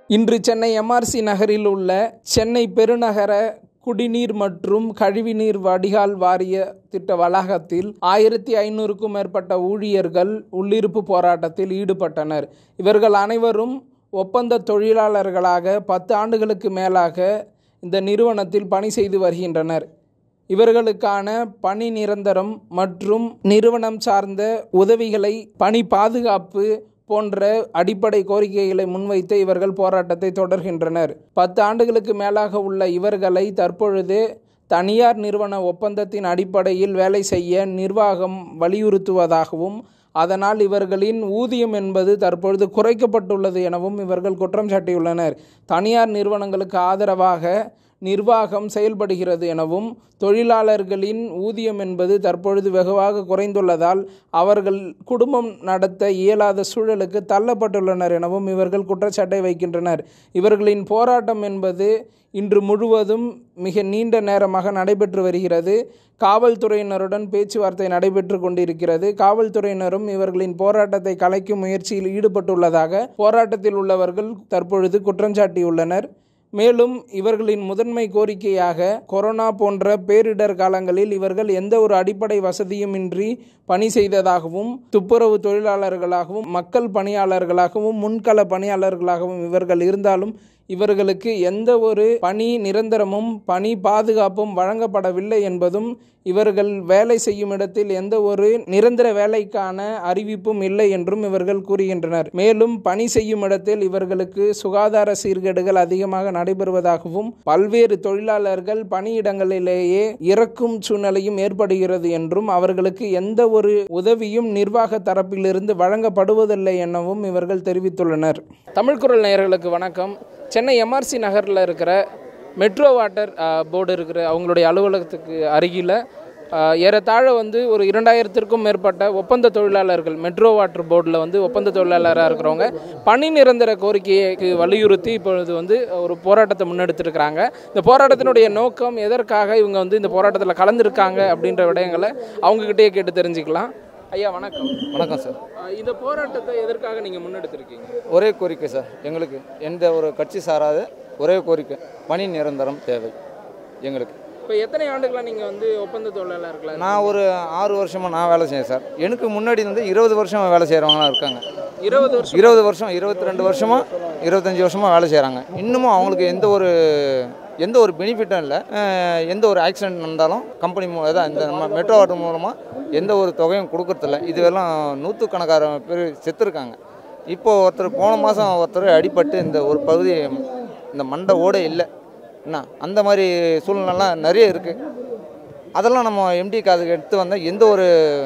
இன்று சென்னை எம்ஆர்சி நகரில் உள்ள சென்னை பெருநகர குடிநீர் மற்றும் கழிவுநீர் வடிகால் வாரிய திட்ட வளாகத்தில் ஆயிரத்தி ஐநூறுக்கும் மேற்பட்ட ஊழியர்கள் உள்ளிருப்பு போராட்டத்தில் ஈடுபட்டனர் இவர்கள் அனைவரும் ஒப்பந்த தொழிலாளர்களாக பத்து ஆண்டுகளுக்கு மேலாக இந்த நிறுவனத்தில் பணி செய்து வருகின்றனர் இவர்களுக்கான பணி நிரந்தரம் மற்றும் நிறுவனம் சார்ந்த உதவிகளை பணி பாதுகாப்பு போன்ற அடிப்படை கோரிக்கைகளை முன்வைத்து இவர்கள் போராட்டத்தை தொடர்கின்றனர் பத்து ஆண்டுகளுக்கு மேலாக உள்ள இவர்களை தற்பொழுது தனியார் நிறுவன ஒப்பந்தத்தின் அடிப்படையில் வேலை செய்ய நிர்வாகம் வலியுறுத்துவதாகவும் அதனால் இவர்களின் ஊதியம் என்பது தற்பொழுது குறைக்கப்பட்டுள்ளது எனவும் இவர்கள் குற்றம் சாட்டியுள்ளனர் தனியார் நிறுவனங்களுக்கு ஆதரவாக நிர்வாகம் செயல்படுகிறது எனவும் தொழிலாளர்களின் ஊதியம் என்பது தற்பொழுது வெகுவாக குறைந்துள்ளதால் அவர்கள் குடும்பம் நடத்த இயலாத சூழலுக்கு தள்ளப்பட்டுள்ளனர் எனவும் இவர்கள் குற்றச்சாட்டை வைக்கின்றனர் இவர்களின் போராட்டம் என்பது இன்று முழுவதும் மிக நீண்ட நேரமாக நடைபெற்று வருகிறது காவல்துறையினருடன் பேச்சுவார்த்தை நடைபெற்று கொண்டிருக்கிறது காவல்துறையினரும் இவர்களின் போராட்டத்தை கலைக்கும் முயற்சியில் ஈடுபட்டுள்ளதாக போராட்டத்தில் உள்ளவர்கள் தற்பொழுது குற்றஞ்சாட்டியுள்ளனர் மேலும் இவர்களின் முதன்மை கோரிக்கையாக கொரோனா போன்ற பேரிடர் காலங்களில் இவர்கள் எந்த ஒரு அடிப்படை வசதியும் இன்றி பணி செய்ததாகவும் துப்புரவு தொழிலாளர்களாகவும் மக்கள் பணியாளர்களாகவும் முன்கள பணியாளர்களாகவும் இவர்கள் இருந்தாலும் இவர்களுக்கு எந்த ஒரு பணி நிரந்தரமும் பணி பாதுகாப்பும் வழங்கப்படவில்லை என்பதும் இவர்கள் வேலை செய்யும் இடத்தில் எந்த ஒரு நிரந்தர வேலைக்கான அறிவிப்பும் இல்லை என்றும் இவர்கள் கூறுகின்றனர் மேலும் பணி செய்யும் இடத்தில் இவர்களுக்கு சுகாதார சீர்கேடுகள் அதிகமாக நடைபெறுவதாகவும் பல்வேறு தொழிலாளர்கள் பணியிடங்களிலேயே இறக்கும் சூழ்நிலையும் ஏற்படுகிறது என்றும் அவர்களுக்கு எந்த ஒரு உதவியும் நிர்வாக தரப்பிலிருந்து வழங்கப்படுவதில்லை எனவும் இவர்கள் தெரிவித்துள்ளனர் தமிழ்குரல் நேயர்களுக்கு வணக்கம் சென்னை எம்ஆர்சி நகரில் இருக்கிற மெட்ரோ வாட்டர் போர்டு இருக்கிற அவங்களுடைய அலுவலகத்துக்கு அருகில் ஏறத்தாழ வந்து ஒரு இரண்டாயிரத்திற்கும் மேற்பட்ட ஒப்பந்த தொழிலாளர்கள் மெட்ரோ வாட்டர் போர்டில் வந்து ஒப்பந்த தொழிலாளராக இருக்கிறவங்க பணி நிரந்தர கோரிக்கையை வலியுறுத்தி இப்பொழுது வந்து ஒரு போராட்டத்தை முன்னெடுத்திருக்கிறாங்க இந்த போராட்டத்தினுடைய நோக்கம் எதற்காக இவங்க வந்து இந்த போராட்டத்தில் கலந்துருக்காங்க அப்படின்ற விடயங்களை அவங்ககிட்டயே கேட்டு தெரிஞ்சுக்கலாம் ஐயா வணக்கம் வணக்கம் சார் இந்த போராட்டத்தை எதற்காக நீங்கள் முன்னெடுத்திருக்கீங்க ஒரே கோரிக்கை சார் எங்களுக்கு எந்த ஒரு கட்சி சாராத ஒரே கோரிக்கை பணி நிரந்தரம் தேவை எங்களுக்கு இப்போ எத்தனை ஆண்டுகளாக நீங்கள் வந்து ஒப்பந்த தொழிலாளர்களா நான் ஒரு ஆறு வருஷமாக நான் வேலை செய்யேன் சார் எனக்கு முன்னாடி வந்து இருபது வருஷம் வேலை செய்கிறவங்களாம் இருக்காங்க இருபது வருஷம் இருபது வருஷம் இருபத்தி ரெண்டு வருஷமாக இருபத்தஞ்சி வருஷமாக வேலை செய்கிறாங்க இன்னமும் அவங்களுக்கு எந்த ஒரு எந்த ஒரு பெனிஃபிட்டும் இல்லை அஹ் எந்த ஒரு ஆக்சிடென்ட் நடந்தாலும் கம்பெனி மூ அதான் இந்த நம்ம மெட்ரோ வாட்டர் மூலமாக எந்த ஒரு தொகையும் கொடுக்கறதில்ல இதுவெல்லாம் நூற்றுக்கணக்கான பேர் செத்துருக்காங்க இப்போது ஒருத்தர் போன மாதம் ஒருத்தர் அடிபட்டு இந்த ஒரு பகுதி இந்த மண்டை ஓடே இல்லை என்ன அந்த மாதிரி சூழ்நிலைலாம் நிறைய இருக்குது அதெல்லாம் நம்ம எம்டி காதுக்கு எடுத்து வந்தால் எந்த ஒரு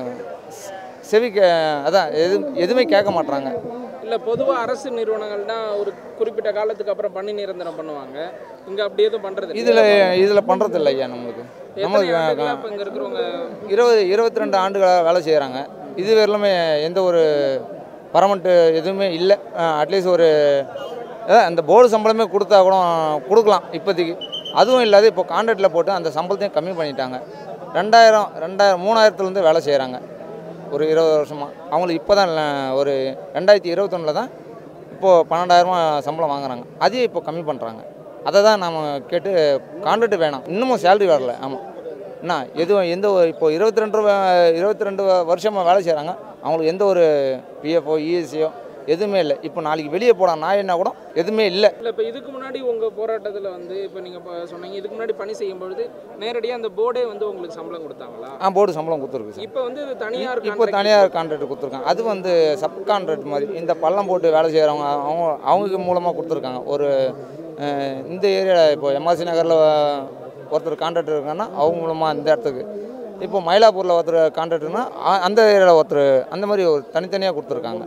செ- செவி கே அதான் எது எதுவுமே கேட்க மாட்றாங்க இல்லை பொதுவாக அரசு நிறுவனங்கள் தான் ஒரு குறிப்பிட்ட காலத்துக்கு அப்புறம் பணி நிரந்தரம் பண்ணுவாங்க இங்கே அப்படி எதுவும் பண்ணுறது இதில் இதில் பண்ணுறதில்ல ஐயா நம்மளுக்கு நம்மளுக்கு இப்போ இங்கே இருக்கிறவங்க இருபது இருபத்தி ரெண்டு ஆண்டுகளாக வேலை செய்கிறாங்க இது வரலுமே எந்த ஒரு பர்மனெண்ட்டு எதுவுமே இல்லை அட்லீஸ்ட் ஒரு அதான் அந்த போர்டு சம்பளமே கொடுத்தா கூட கொடுக்கலாம் இப்போதைக்கு அதுவும் இல்லாத இப்போ கான்ட்ராக்டில் போட்டு அந்த சம்பளத்தையும் கம்மி பண்ணிட்டாங்க ரெண்டாயிரம் ரெண்டாயிரம் மூணாயிரத்துலேருந்து வேலை செய்கிறாங்க ஒரு இருபது வருஷமாக அவங்களுக்கு இப்போ தான் ஒரு ரெண்டாயிரத்தி இருபத்தொன்னில் தான் இப்போது பன்னெண்டாயிரமா சம்பளம் வாங்குறாங்க அதையும் இப்போ கம்மி பண்ணுறாங்க அதை தான் நம்ம கேட்டு கான்ட்ராக்ட் வேணாம் இன்னமும் சேலரி வரல ஆமாம் என்ன எதுவும் எந்த ஒரு இப்போ இருபத்தி ரெண்டு இருபத்தி ரெண்டு வருஷமாக வேலை செய்கிறாங்க அவங்களுக்கு எந்த ஒரு பிஎஃப்ஓ இஎஸ்சியோ எதுவுமே இல்லை இப்போ நாளைக்கு வெளியே போட நான் என்ன கூட எதுவுமே இல்லை இல்லை இப்போ இதுக்கு முன்னாடி உங்கள் போராட்டத்தில் வந்து இப்போ நீங்கள் சொன்னீங்க இதுக்கு முன்னாடி பணி செய்யும் பொழுது நேரடியாக அந்த போர்டே வந்து உங்களுக்கு சம்பளம் கொடுத்தாங்களா ஆ போர்டு சம்பளம் கொடுத்துருக்கு சார் இப்போ வந்து இது தனியார் இப்போ contract தனியார் கான்ட்ராக்ட் கொடுத்துருக்காங்க அது வந்து சப் கான்ட்ராக்ட் மாதிரி இந்த பள்ளம் போட்டு வேலை செய்கிறவங்க அவங்க அவங்க மூலமாக கொடுத்துருக்காங்க ஒரு அஹ், இந்த ஏரியாவில் இப்போ எம்ஆர்சி நகரில் ஒருத்தர் கான்ட்ராக்டர் இருக்காங்கன்னா அவங்க மூலமாக இந்த இடத்துக்கு இப்போ மயிலாப்பூரில் ஒருத்தர் கான்ட்ராக்டர்னா அந்த ஏரியாவில் ஒருத்தர் அந்த மாதிரி ஒரு தனித்தனியாக கொடுத்துருக்காங்க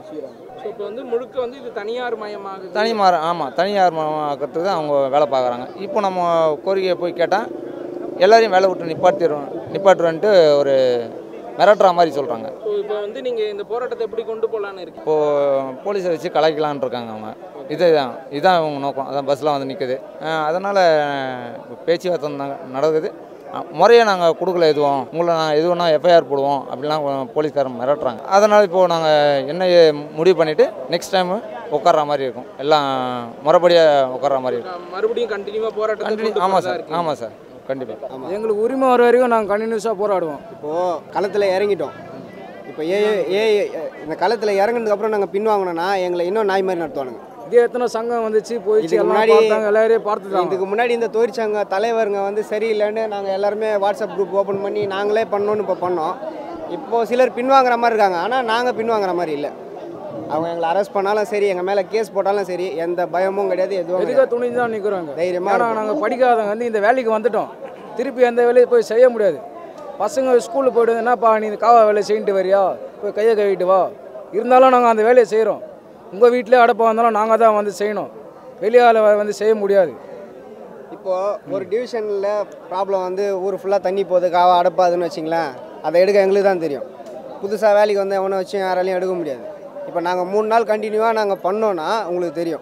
ஸோ இப்போ வந்து முழுக்க வந்து இது தனியார் மயமாகுது தனிமார் ஆமாம் தனியார் ஆக்கிறதுக்கு தான் அவங்க வேலை பார்க்குறாங்க இப்போ நம்ம கோரிக்கையை போய் கேட்டால் எல்லாரையும் வேலை விட்டு நிப்பாட்டிடுவோம் நிப்பாட்டுறோன்ட்டு ஒரு மிரட்டுற மாதிரி சொல்கிறாங்க ஸோ இப்போ வந்து நீங்கள் இந்த போராட்டத்தை எப்படி கொண்டு போகலான்னு இருக்கு இப்போது போலீஸை வச்சு கலாய்க்கலான்னு இருக்காங்க அவங்க இதுதான் இதுதான் இவங்க நோக்கம் அதான் பஸ்லாம் வந்து நிற்குது அதனால் பேச்சுவார்த்தை ந- நடக்குது முறையாக நாங்கள் கொடுக்கல எதுவும் உங்களை நான் எதுவும்னா எஃப்ஐஆர் போடுவோம் அப்படிலாம் போலீஸ்காரங்க மிரட்டுறாங்க அதனால் இப்போது நாங்கள் என்ன ஏ- முடிவு பண்ணிவிட்டு நெக்ஸ்ட் டைம் உட்கார்ற மாதிரி இருக்கும் எல்லாம் முறைப்படியாக உட்கார்ற மாதிரி இருக்கும் மறுபடியும் கண்டினியூவா போராட்டம் கண்டினியூ ஆமாம் சார் ஆமாம் சார் கண்டிப்பாக எங்களுக்கு உரிமை வர வரைக்கும் நாங்கள் கண்டினியூஸாக போராடுவோம் இப்போது களத்தில் இறங்கிட்டோம் இப்போ ஏ ஏ இந்த களத்தில் இறங்குனதுக்கப்புறம் நாங்கள் பின்வாங்கினோன்னா எங்களை இன்னும் நாய் மாதிரி நடத்துவானுங்க இதே எத்தனை சங்கம் வந்துச்சு போயிடுச்சு இதுக்கு எல்லாம் முன்னாடி- பார்த்தாங்க எல்லாரையும் பார்த்துட்டாங்க இதுக்கு முன்னாடி இந்த தொழிற்சங்க தலைவருங்க வந்து சரியில்லைன்னு நாங்கள் எல்லாருமே வாட்ஸ்அப் குரூப் ஓப்பன் பண்ணி நாங்களே பண்ணோன்னு இப்போ பண்ணோம் இப்போது சிலர் பின்வாங்குற மாதிரி இருக்காங்க ஆனால் நாங்கள் பின்வாங்குற மாதிரி இல்லை அவங்க எங்களை அரெஸ்ட் பண்ணாலும் சரி எங்கள் மேலே கேஸ் போட்டாலும் சரி எந்த பயமும் கிடையாது எதுவும் எதுக்காக கிடையாது. துணிஞ்சு தான் நிற்கிறோங்க தைரியமா ஏன்னா இருக்கும். நாங்கள் படிக்காதவங்க வந்து இந்த வேலைக்கு வந்துட்டோம் திருப்பி எந்த வேலையும் போய் செய்ய முடியாது பசங்க ஸ்கூலுக்கு போய்ட்டு என்னப்பா நீ இந்த காவா வேலை செய்யிட்டு வரியா போய் கையை கழுவிட்டு வா இருந்தாலும் நாங்கள் அந்த வேலையை செய்கிறோம் உங்கள் வீட்டிலே அடப்பா வந்தாலும் நாங்கள் தான் வந்து செய்யணும் வெளியால் வந்து செய்ய முடியாது இப்போது ஒரு டிவிஷனில் ப்ராப்ளம் வந்து ஊர் ஃபுல்லாக தண்ணி போகுது காவா அடப்பாதுன்னு வச்சிங்களேன் அதை எடுக்க எங்களுக்கு தான் தெரியும் புதுசாக வேலைக்கு வந்து எவனை வச்சு யாராலையும் எடுக்க முடியாது இப்போ நாங்கள் மூணு நாள் கண்டினியூவாக நாங்கள் பண்ணோன்னா உங்களுக்கு தெரியும்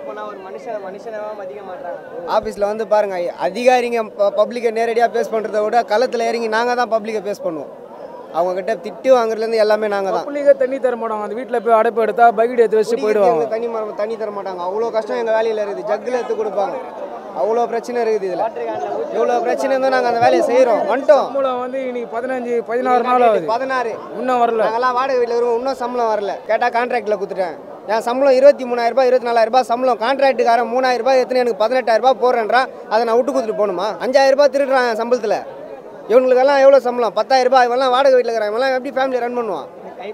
ஆஃபீஸில் வந்து பாருங்கள் அதிகாரிங்க பப்ளிக்கை நேரடியாக பேஸ் பண்ணுறத விட களத்தில் இறங்கி நாங்கள் தான் பப்ளிக்கை பேஸ் பண்ணுவோம் அவங்கக்கிட்ட திட்டு வாங்குறதுலேருந்து எல்லாமே நாங்கள் தான் பப்ளிக்கே தண்ணி தர மாட்டாங்க அந்த வீட்டில் போய் அடைப்பு எடுத்தா பக்கெட் எடுத்து வச்சு போயிடுவாங்க குடிக்கிறதுக்கு தண்ணி மரம் தண்ணி தர மாட்டாங்க அவ்வளோ கஷ்டம் எங்கள் வேலையில் இருக்குது ஜக்கில் எடுத்து கொடுப்பாங்க அவ்வளோ பிரச்சனை இருக்குது இதில் இவ்வளோ பிரச்சனை இருந்தால் நாங்கள் அந்த வேலையை செய்கிறோம் வந்துட்டோம் சம்பளம் வந்து இன்னைக்கு பதினஞ்சு பதினாறு நாள் ஆகுது பதினாறு இன்னும் வரல நாங்கெல்லாம் வாடகை வீட்டில் இருக்கோம் இன்னும் சம்பளம் வரல கேட்டால் கான்ட்ராக்டில் கொடுத்துட்டேன் என் சம்பளம் இருபத்தி மூணாயிரம் ரூபாய் இருபத்தி நாலாயிரம் ரூபாய் சம்பளம் கான்ட்ராக்டுக்காரன் மூணாயிரம் ரூபாய் எத்தனை எனக்கு பதினெட்டாயிரம் ரூபாய் போடுறேன்றான் அதை நான் விட்டு கொடுத்துட்டு போகணுமா அஞ்சாயிரம் ரூபாய் திருடுறான் என் சம்பளத்தில் இவங்களுக்கெல்லாம் எவ்வளோ சம்பளம் பத்தாயிரம் ரூபாய் இவெல்லாம் வாடகை வீட்டில் இருக்கிறான் இவெல்லாம் எப்படி ஃபேமிலி ரன் பண்ணுவான்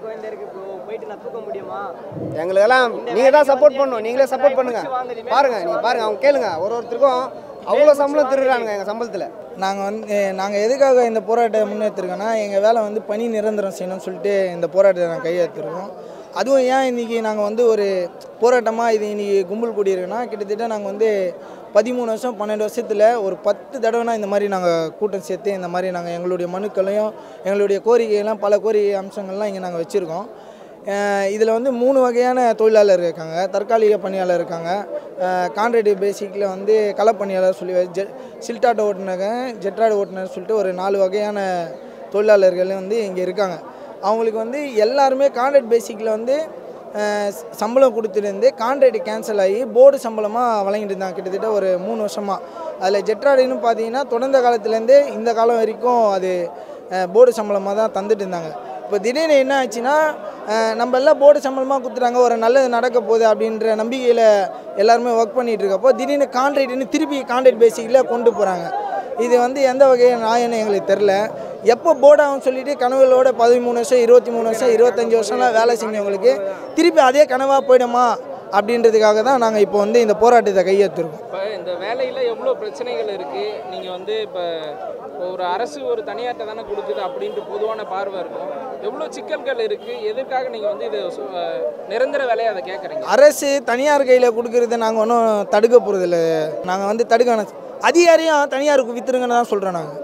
எங்களுக்கெல்லாம் நீங்கள் தான் சப்போர்ட் பண்ணணும் நீங்களே சப்போர்ட் பண்ணுங்க பாருங்க நீங்கள் பாருங்க அவங்க கேளுங்க ஒரு ஒருத்தருக்கும் அவ்வளோ சம்பளம் திருடுறானுங்க எங்கள் சம்பளத்தில் நாங்கள் வந்து நாங்கள் எதுக்காக இந்த போராட்டத்தை முன்னெடுத்திருக்கோன்னா எங்கள் வேலை வந்து பணி நிரந்தரம் செய்யணும்னு சொல்லிட்டு இந்த போராட்டத்தை நாங்கள் கையெழுத்திருக்கோம் அதுவும் ஏன் இன்றைக்கி நாங்கள் வந்து ஒரு போராட்டமாக இது இன்றைக்கி கும்பல் கூடியிருக்குன்னா கிட்டத்தட்ட நாங்கள் வந்து பதிமூணு வருஷம் பன்னெண்டு வருஷத்தில் ஒரு பத்து தடவைனா இந்த மாதிரி நாங்கள் கூட்டம் சேர்த்து இந்த மாதிரி நாங்கள் எங்களுடைய மனுக்களையும் எங்களுடைய கோரிக்கையெல்லாம் பல கோரிக்கை அம்சங்கள்லாம் இங்கே நாங்கள் வச்சுருக்கோம் இதில் வந்து மூணு வகையான தொழிலாளர் இருக்காங்க தற்காலிக பணியாளர் இருக்காங்க கான்ட்ராக்ட் பேசிக்கில் வந்து களப்பணியாளர் சொல்லி ஜெ சில்டாட் ஓட்டுநர் ஜெட்ராட் ஓட்டுநர் சொல்லிட்டு ஒரு நாலு வகையான தொழிலாளர்கள் வந்து இங்கே இருக்காங்க அவங்களுக்கு வந்து எல்லாருமே கான்ட்ராக்ட் பேசிக்கில் வந்து அஹ், சம்பளம் கொடுத்துருந்து கான்ட்ராக்ட் கேன்சல் ஆகி போர்டு சம்பளமாக வழங்கிட்டு இருந்தாங்க கிட்டத்தட்ட ஒரு மூணு வருஷமாக அதில் ஜெட்ராடுன்னு பார்த்தீங்கன்னா தொடர்ந்த காலத்துலேருந்தே இந்த காலம் வரைக்கும் அது போர்டு சம்பளமாக தான் தந்துட்டு இருந்தாங்க இப்போ திடீர்னு என்ன ஆச்சுன்னா அஹ், நம்ம எல்லாம் போர்டு சம்பளமாக கொடுத்துட்டாங்க ஒரு நல்லது நடக்க போகுது அப்படின்ற நம்பிக்கையில் எல்லாருமே ஒர்க் பண்ணிகிட்டு இருக்கப்போ திடீர்னு கான்ட்ராக்ட்னு திருப்பி கான்ட்ராக்ட் பேசிக்கில் கொண்டு போகிறாங்க இது வந்து எந்த வகையான நியாயம்னு எங்களுக்கு தெரில எப்போ போர்டாகும்னு சொல்லிட்டு கனவுகளோட பதிமூணு வருஷம் இருபத்தி மூணு வருஷம் இருபத்தஞ்சி வருஷம்லாம் வேலை செஞ்சவங்களுக்கு திருப்பி அதே கனவாக போயிடுமா அப்படின்றதுக்காக தான் நாங்கள் இப்போ வந்து இந்த போராட்டத்தை கையெழுத்திருக்கோம் இப்போ இந்த வேலையில் எவ்வளோ பிரச்சனைகள் இருக்குது நீங்கள் வந்து இப்போ ஒரு அரசு ஒரு தனியார்ட்ட தானே கொடுக்குது அப்படின்ட்டு பொதுவான பார்வை இருக்கும் எவ்வளோ சிக்கல்கள் இருக்குது எதற்காக நீங்கள் வந்து இது சு- அஹ் நிரந்தர வேலையை அதை கேட்குறீங்க அரசு தனியார் கையில் கொடுக்கறத நாங்கள் ஒன்றும் தடுக்க போகிறதில்ல நாங்கள் வந்து தடுக்க அதிகாரியும் தனியாருக்கு வித்துருங்கன்னு தான் சொல்கிறோம் நாங்கள்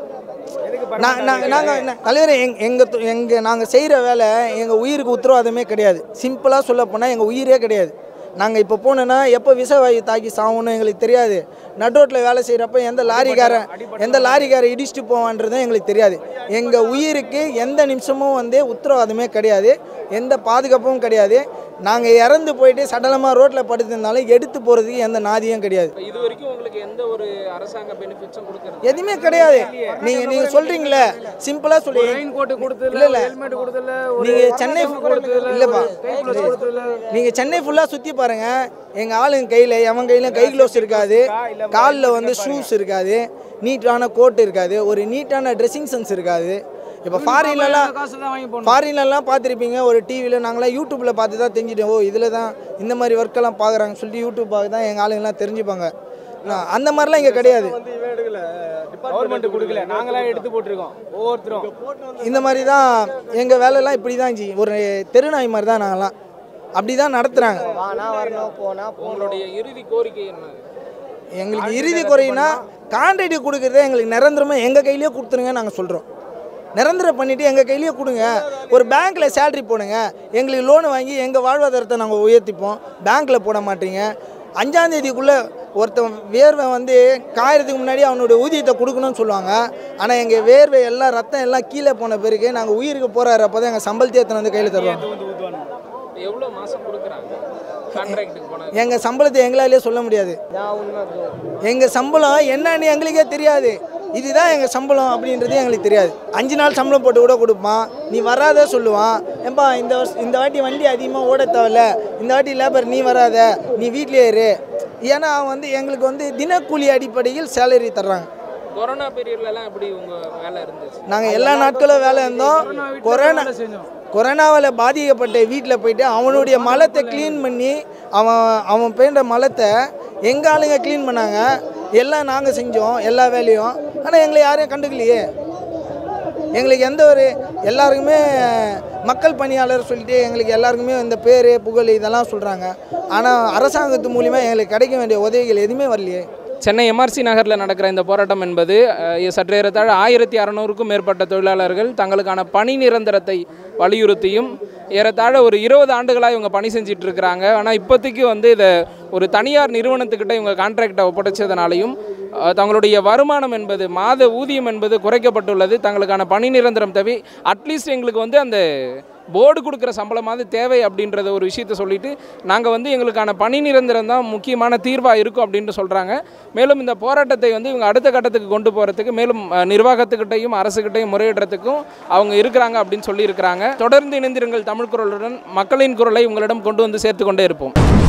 நாங்கள் தலைவர் எங் எங்கள் எங்கள் நாங்கள் செய்கிற வேலை எங்கள் உயிருக்கு உத்தரவாதமே கிடையாது சிம்பிளாக சொல்ல போனால் எங்கள் உயிரே கிடையாது நாங்கள் இப்போ போனோன்னா எப்போ விஷவாயு தாக்கி சாகணும்னு எங்களுக்கு தெரியாது நடுரோட்டில் வேலை செய்கிறப்ப எந்த லாரிக்காரன் எந்த லாரிக்காரன் இடிச்சிட்டு போவான்றதும் எங்களுக்கு தெரியாது எங்கள் உயிருக்கு எந்த நிமிஷமும் வந்து உத்தரவாதமே கிடையாது எந்த பாதுகாப்பும் கிடையாது நாங்கள் இறந்து போயிட்டு சடலமாக ரோட்டில் படுத்திருந்தாலும் எடுத்து போகிறதுக்கு எந்த நாதியும் கிடையாது இப்போ இது வரைக்கும் உங்களுக்கு எந்த ஒரு அரசாங்க பெனிஃபிட்ஸும் கொடுக்குறது எதுவுமே கிடையாது நீங்கள் நீங்கள் சொல்கிறீங்களே சிம்பிளாக சொல்லி ரெயின் கோட்டு கொடுத்ததில்ல இல்ல, இல்ல. ஹெல்மெட் கொடுத்ததில்ல ஒரு நீங்கள் சென்னை கொடுத்ததில்ல இல்லைப்பா கை க்ளோஸ் கொடுத்ததில்ல நீங்கள் சென்னை ஃபுல்லாக சுற்றி பாருங்கள் எங்கள் ஆளுங்க கையில் எவன் கையிலும் கை க்ளோஸ் இருக்காது காலில் வந்து ஷூஸ் இருக்காது நீட்டான கோட் இருக்காது ஒரு நீட்டான ட்ரெஸ்ஸிங் சென்ஸ் இருக்காது இப்போ ஃபாரின்லலாம் காசு தான் வாங்கி போடணும் ஃபாரின்லலாம் பார்த்துருப்பீங்க ஒரு டிவியில் நாங்களாம் யூடியூப்பில் பார்த்து தான் தெரிஞ்சுட்டோம் ஓ இதில் தான் இந்த மாதிரி ஒர்க்கெல்லாம் பார்க்குறாங்க சொல்லிட்டு யூடியூப் பார்த்து தான் எங்கள் ஆளுங்கெல்லாம் தெரிஞ்சுப்பாங்க நான் அந்த மாதிரிலாம் இங்கே கிடையாது கவர்மெண்ட் கொடுக்கல நாங்களா எடுத்து போட்டிருக்கோம் ஒவ்வொருத்தரும் இந்த மாதிரி தான் எங்கள் வேலையெல்லாம் இப்படி தான் இருந்துச்சு ஒரு தெருநாய் மாதிரி தான் நாங்களாம் அப்படி தான் நடத்துகிறாங்க வானா வரணும் போனா உங்களுடைய இறுதி கோரிக்கை என்ன எங்களுக்கு இறுதி குறையினா கான்ட்ராக்ட் கொடுக்குறத எங்களுக்கு நிரந்தரமாக எங்கள் கையிலேயே கொடுத்துருங்க நாங்கள் சொல்கிறோம் நிரந்தரம் பண்ணிவிட்டு எங்கள் கையிலேயே கொடுங்க ஒரு பேங்க்கில் சேலரி போடுங்க எங்களுக்கு லோன் வாங்கி எங்கள் வாழ்வாதாரத்தை நாங்கள் உயர்த்திப்போம் பேங்க்கில் போட மாட்டீங்க அஞ்சாந்தேதிக்குள்ளே ஒருத்தன் வேர்வை வந்து காயறதுக்கு முன்னாடி அவனோட ஊதியத்தை கொடுக்கணும்னு சொல்லுவாங்க ஆனால் எங்கள் வேர்வை எல்லாம் ரத்தம் எல்லாம் கீழே போன பிறகு நாங்கள் உயிருக்கு போராடுறப்போ தான் எங்கள் சம்பளத்தை எடுத்துன்னு வந்து கையில் தருவாங்க எவ்வளோ மாதம் கொடுக்குறாங்க கான்ட்ராக்டுக்கு போனால் எங்கள் சம்பளத்தை எங்களாலே சொல்ல முடியாது எங்கள் சம்பளம் என்னன்னு எங்களுக்கே தெரியாது இதுதான் எங்கள் சம்பளம் அப்படின்றது எங்களுக்கு தெரியாது அஞ்சு நாள் சம்பளம் போட்டு கூட கொடுப்பான் நீ வராத சொல்லுவான் ஏன்பா இந்த வருஷம் இந்த வாட்டி வண்டி அதிகமாக ஓட தேவையில்ல இந்த வாட்டி லேபர் நீ வராத நீ வீட்லயே இரு ஏன்னா அவன் வந்து எங்களுக்கு வந்து தினக்கூலி அடிப்படையில் சேலரி தர்றாங்க கொரோனா பீரியட்லலாம் எப்படி உங்கள் வேலை இருந்துச்சு நாங்கள் எல்லா நாட்களும் வேலை இருந்தோம் கொரோனா கொரோனாவில் பாதிக்கப்பட்ட வீட்டில் போயிட்டு அவனுடைய மலத்தை க்ளீன் பண்ணி அவன் அவன் பெய்ன்ற மலத்தை எங்கள் ஆளுங்க க்ளீன் பண்ணாங்க எல்லாம் நாங்கள் செஞ்சோம் எல்லா வேலையும் ஆனால் எங்களை யாரையும் கண்டுக்கலையே எங்களுக்கு எந்த ஒரு எல்லாருக்குமே மக்கள் பணியாளர் சொல்லிட்டு எங்களுக்கு எல்லாருக்குமே இந்த பேர் புகழ் இதெல்லாம் சொல்கிறாங்க ஆனால் அரசாங்கத்து மூலிமா எங்களுக்கு கிடைக்க வேண்டிய உதவிகள் எதுவுமே வரலையே சென்னை எம்ஆர்சி நகரில் நடக்கிற இந்த போராட்டம் என்பது அஹ், சற்று ஏறத்தாழ ஆயிரத்தி அறநூறுக்கும் மேற்பட்ட தொழிலாளர்கள் தங்களுக்கான பணி நிரந்தரத்தை வலியுறுத்தியும் ஏறத்தாழ ஒரு இருபது ஆண்டுகளாக இவங்க பணி செஞ்சுட்டு இருக்கிறாங்க ஆனால் இப்போதைக்கு வந்து இதை ஒரு தனியார் நிறுவனத்துக்கிட்ட இவங்க கான்ட்ராக்டை ஒப்படைச்சதுனாலையும் அஹ், தங்களுடைய வருமானம் என்பது மாத ஊதியம் என்பது குறைக்கப்பட்டுள்ளது தங்களுக்கான பணி நிரந்தரம் தேவை அட்லீஸ்ட் எங்களுக்கு வந்து அந்த போர்டு கொடுக்குற சம்பளமாவது தேவை அப்படின்றத ஒரு விஷயத்த சொல்லிட்டு நாங்கள் வந்து எங்களுக்கான பணி நிரந்தரம் தான் முக்கியமான தீர்வாக இருக்கும் அப்படின்ட்டு சொல்கிறாங்க மேலும் இந்த போராட்டத்தை வந்து இவங்க அடுத்த கட்டத்துக்கு கொண்டு போகிறதுக்கு மேலும் அஹ், நிர்வாகத்துக்கிட்டையும் அரசுக்கிட்டையும் முறையிடுறதுக்கும் அவங்க இருக்கிறாங்க அப்படின்னு சொல்லியிருக்கிறாங்க தொடர்ந்து இணைந்திருங்கள் தமிழ் குரலுடன் மக்களின் குரலை உங்களிடம் கொண்டு வந்து சேர்த்து கொண்டே இருப்போம்